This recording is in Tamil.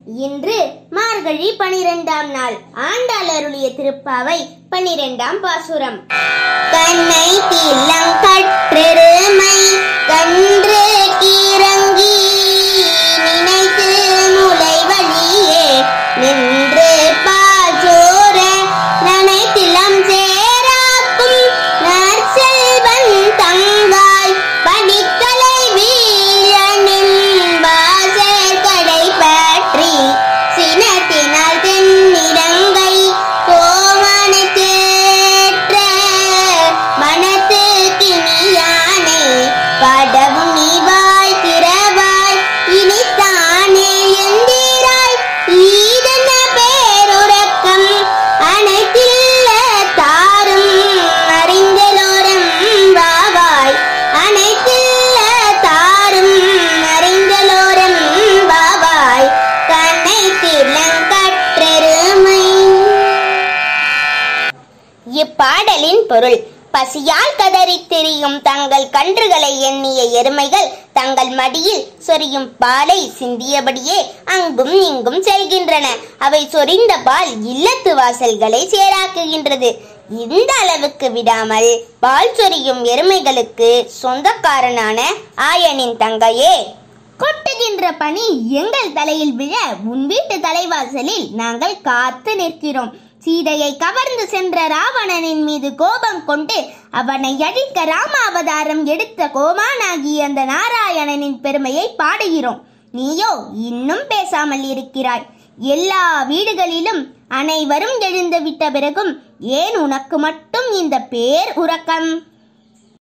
இன்று மார்கழி பனிரெண்டாம் நாள் ஆண்டாள் அருளிய திருப்பாவை பனிரெண்டாம் பாசுரம் கண்ணை தில்லம் கற்றெருமை கன்று கிறங்கி நினைத்து முளை வழியே நின்று பாசோர நனைத்திலம் சேராக்கும் நற்செல்வன் தங்காய் படிக்கலை வீரனின் வாசல் கடை பற்றி சினத்தினால் தென்னிடங்கை கோவனுக்கேற்ற மனத்து கிணியானை படவும் நீ வாய் திறவாய் இனித்தானே எந்திராய் ஈதன பேருறக்கம் அனைத்தில்ல தாரும் அறிந்தலோரம் வாவாய் அனைத்தில்ல தாரும் அறிந்தலோரம் வாவாய் கண்ணை திலங்கற்றெருமை இப்பாடலின் பொருள் பசியால் கதறித் திரியும் தங்கள் கன்றுகளை எண்ணிய எருமைகள் தங்கள் மடியில் சொரியும் பாலை சிந்தியபடியே அங்கும் இங்கும் செல்கின்றன அவை சொரிந்த பால் இல்லத்து வாசல்களை சேராக்குகின்றது இந்த அளவுக்கு விடாமல் பால் சொரியும் எருமைகளுக்கு சொந்தக்காரனான ஆயனின் தங்கையே கொட்டுகின்ற பனி எங்கள் தலையில் விழ உன் வீட்டு தலைவாசலில் நாங்கள் காத்து நிற்கிறோம் சீதையை கவர்ந்து சென்ற ராவணனின் மீது கோபம் கொண்டு அவனை அழிக்க ராம அவதாரம் எடுத்த கோமானாகிய அந்த நாராயணனின் பெருமையை பாடுகிறோம் நீயோ இன்னும் பேசாமல் இருக்கிறாய் எல்லா வீடுகளிலும் அனைவரும் எழுந்து விட்ட பிறகும் ஏன் உனக்கு மட்டும் இந்த பேர் உறக்கம்